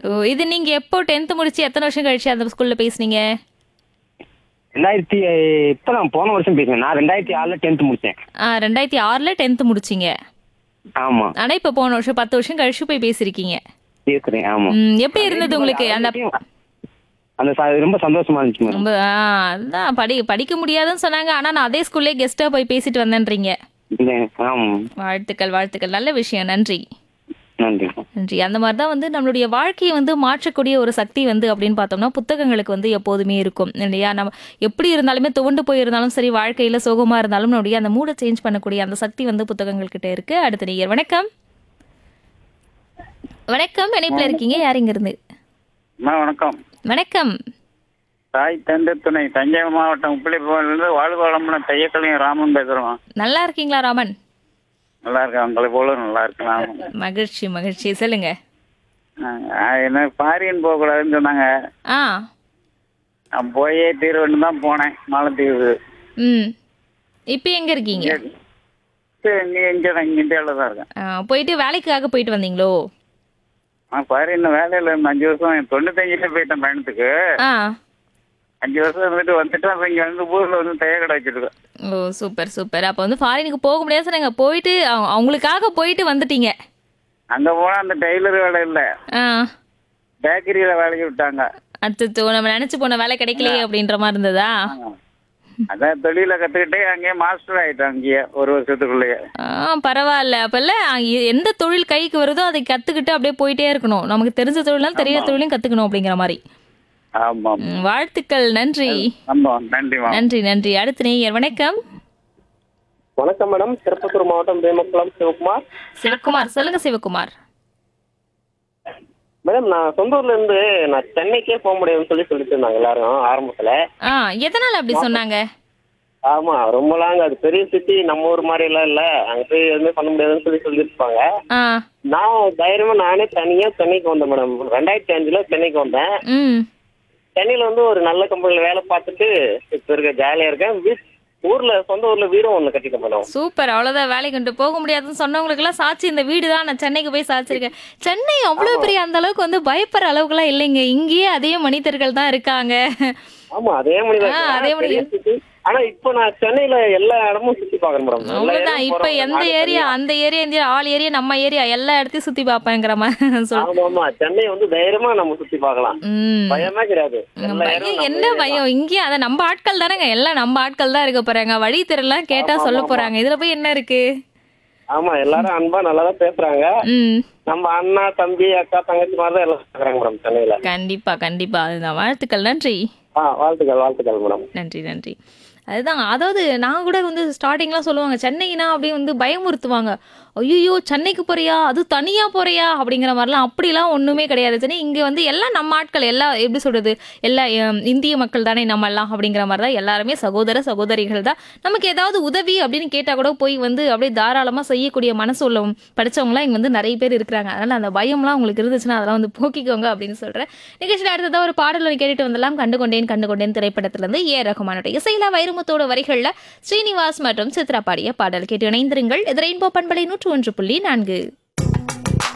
ஓ இது நீங்க எப்போ டென்த் முடிச்சு எத்தனை வருஷம் கழிச்சு அந்த ஸ்கூல்ல பேசுனீங்க ரெண்டாயிரத்தி இப்போ நான் போன வருஷம் பேசுனேன் நான் ரெண்டாயிரத்தி ஆறில் டென்த் முடித்தேன் ஆ ரெண்டாயிரத்தி ஆறுல டென்த் முடிச்சீங்க ஆமாம் ஆனா இப்ப போன வருஷம் பத்து வருஷம் கழிச்சு போய் பேசிருக்கீங்க பேசுகிறேன் ஆமாம் ம், எப்படி இருந்தது உங்களுக்கு அந்த அந்த ச- ரொம்ப சந்தோஷமா இருந்துச்சு மேடம் ரொம்ப ஆ, அதுதான் படி படிக்க முடியாதுன்னு சொன்னாங்க ஆனா நான் அதே ஸ்கூல்லே கெஸ்டா போய் பேசிட்டு வந்தேன்றீங்க இல்லை ஆமாம் வாழ்த்துக்கள் வாழ்த்துக்கள் நல்ல விஷயம் நன்றி நன்றி நன்றி அந்த மாதிரி தான் வந்து நம்மளுடைய வாழ்க்கையை வந்து மாற்றக்கூடிய ஒரு சக்தி வந்து அப்படின்னு பார்த்தோம்னா புத்தகங்களுக்கு வந்து எப்போதுமே இருக்கும் இல்லையா நம்ம எப்படி இருந்தாலுமே துவண்டு போயிருந்தாலும் சரி வாழ்க்கையில சோகமா இருந்தாலும் நம்மளுடைய அந்த மூடை சேஞ்ச் பண்ணக்கூடிய அந்த சக்தி வந்து புத்தகங்கள் கிட்ட இருக்கு அடுத்த நேயர் வணக்கம் வணக்கம் இணைப்புல இருக்கீங்க யார் இங்க இருந்து அம்மா வணக்கம் வணக்கம் தாய் தந்தை துணை தஞ்சை மாவட்டம் உப்பிலிப்பூர்லேருந்து வாழ்வாளம்னு தையக்கலையும் ராமன் பேசுகிறோம் நல்லா இருக்கீங்களா ராமன் நல்லா இருக்கேன் உங்களை போல நல்லா இருக்கலாம் மகிழ்ச்சி மகிழ்ச்சி சொல்லுங்க என்ன ஃபாரின் போகக்கூடாதுன்னு சொன்னாங்க ஆ நான் போயே தீர்வுன்னு தான் போனேன் மாலத்தீவு ம் இப்போ எங்க இருக்கீங்க சரி நீ இங்கே தான் இங்கே இந்தியாவில் தான் இருக்கேன் ஆ, போயிட்டு வேலைக்காக போயிட்டு வந்தீங்களோ நான் ஃபாரின் வேலையில் இருந்தேன் அஞ்சு வருஷம் தொண்ணூத்தஞ்சில் போயிட்டேன் பயணத்துக்கு ஆ அஞ்சு வருஷம் இருந்துட்டு வந்துட்டு அப்புறம் இங்கே வந்து ஊரில் வந்து தைய கடை வச்சிருக்கேன் ஓ சூப்பர் சூப்பர் அப்போ வந்து ஃபாரினுக்கு போக முடியாது சொன்னாங்க போயிட்டு அவங்க- அவங்களுக்காக போயிட்டு வந்துட்டீங்க அங்கே போனால் அந்த டெய்லர் வேலை இல்லை ஆ பேக்கரியில் வேலைக்கு விட்டாங்க அடுத்து நம்ம நினைச்சு போன வேலை கிடைக்கலையே அப்படின்ற மாதிரி இருந்ததா அதான் தொழிலை கற்றுக்கிட்டே அங்கேயே மாஸ்டர் ஆயிட்டேன் அங்கேயே ஒரு வருஷத்துக்குள்ளேயே ஆ பரவாயில்ல அப்பல்ல அங்க எந்த தொழில் கைக்கு வருதோ அதை கத்துக்கிட்டு அப்படியே போயிட்டே இருக்கணும் நமக்கு தெரிஞ்ச தொழிலும் தெரியாத தொழிலும் கத்துக்கணும் அப்படிங்கிற மாதிரி ஆமாம் ம், வாழ்த்துக்கள் நன்றி ஆமாம் நன்றிமா நன்றி நன்றி அடுத்த நேயர் வணக்கம் வணக்கம் மேடம் திருப்பத்தூர் மாவட்டம் பேமக்குளம் சிவகுமார் சிவகுமார் சொல்லுங்க சிவகுமார் மேடம் நான் சொந்த ஊர்ல இருந்து நான் சென்னைக்கே போக முடியும்னு சொல்லி சொல்லிட்டு இருந்தாங்க எல்லாரும் ஆரம்பத்துல ஆ எதனால அப்படி சொன்னாங்க ஆமா ரொம்ப லாங் அது பெரிய சிட்டி நம்ம ஊர் மாதிரி எல்லாம் இல்ல அங்க போய் எதுவுமே பண்ண முடியாதுன்னு சொல்லி சொல்லிட்டு இருப்பாங்க ஆ நான் தைரியமா நானே தனியா சென்னைக்கு வந்தேன் மேடம் ரெண்டாயிரத்தி அஞ்சுல சென்னைக்கு வந்தேன் ம் சென்னையில வந்து ஒரு நல்ல கம்பெனில வேலை பார்த்துட்டு இப்ப இருக்க ஜாலியா இருக்கேன் வீட் ஊர்ல சொந்த ஊர்ல வீடும் ஒண்ணு கட்டிட்டேன் மேடம் சூப்பர் அவ்வளவுதான் வேலைக்கு கொண்டு போக முடியாதுன்னு சொன்னவங்களுக்கு எல்லாம் சாட்சி இந்த வீடு தான் நான் சென்னைக்கு போய் சாச்சிருக்கேன் சென்னை அவ்வளவு பெரிய அந்த அளவுக்கு வந்து பயப்படுற அளவுக்குலாம் இல்லைங்க இங்கேயே அதே மனிதர்கள் தான் இருக்காங்க ஆமா அதே மணி ஆ, அதே மணி பெரிய city. ஆனா இப்போ நான் சென்னையில எல்லா இடமும் சுத்தி பாக்குறேன் மேடம் எல்லா அவ்வளவுதான் இடமும் இப்ப போறேன். எந்த நானே ஏரியா அந்த ஏரியா இந்த ஆள் ஏரியா நம்ம ஏரியா எல்லா இடத்தையும் சுத்தி பாப்பேங்கிற மாதிரி சொல் ஆமா ஆமா சென்னை வந்து தைரியமா நம்ம சுத்தி பார்க்கலாம் உம் பயமே கிடையாது எல்லா பயம் இடமும் என்ன நம்ம பயம் இங்கேயும் அத நம்ம ஆட்கள் தானேங்க எல்லாம் நம்ம ஆட்கள் தான் இருக்க போறாங்க வழி தெரியலாம் கேட்டா சொல்ல போறாங்க இதுல போய் என்ன இருக்கு ஆமா எல்லாரும் அன்பா நல்லா தான் பேசுறாங்க ம் நம்ம அண்ணா தம்பி அக்கா தங்கச்சி மாதிரி தான் எல்லாம் பாக்குறாங்க மேடம் சென்னையில கண்டிப்பா கண்டிப்பா அதுதான் வாழ்த்துக்கள் நன்றி ஆ வாழ்த்துக்கள் வாழ்த்துக்கள் மேடம் நன்றி நன்றி அதுதான் அதாவது நான் கூட வந்து ஸ்டார்டிங்லாம் சொல்லுவாங்க சென்னைனா அப்படியே வந்து பயமுறுத்துவாங்க ஐயோ சென்னைக்கு போறியா அது தனியா போறியா அப்படிங்கிற மாதிரிலாம் அப்படிலாம் ஒண்ணுமே கிடையாது சென்னை இங்க வந்து எல்லாம் நம்ம ஆட்கள் எல்லா எப்படி சொல்றது எல்லா ஹம், இந்திய மக்கள் தானே நம்ம எல்லாம் அப்படிங்கிற மாதிரி தான் எல்லாருமே சகோதர சகோதரிகள் தான் நமக்கு ஏதாவது உதவி அப்படின்னு கேட்டா கூட போய் வந்து அப்படியே தாராளமா செய்யக்கூடிய மனசு உள்ள படிச்சவங்களாம் இங்க வந்து நிறைய பேர் இருக்கிறாங்க அதனால அந்த பயம்லாம் உங்களுக்கு இருந்துச்சுன்னா அதெல்லாம் வந்து போக்கிக்கோங்க அப்படின்னு சொல்றேன் நிகழ்ச்சியில் அடுத்ததா ஒரு பாடல் ஒன்று கேட்டுட்டு வந்தெல்லாம் கண்டுகொண்டேன் கண்டுகொண்டேன் திரைப்படத்திலிருந்து ஏ ரகுமானுடைய இசையில வைரமுத்தோட வரிகள்ல ஸ்ரீனிவாஸ் மற்றும் சித்ரா பாடிய பாடல் கேட்டு இணைந்திருங்கள் இது ரெயின்போ பண்பலை நூற்று ஒன்று புள்ளி நான்கு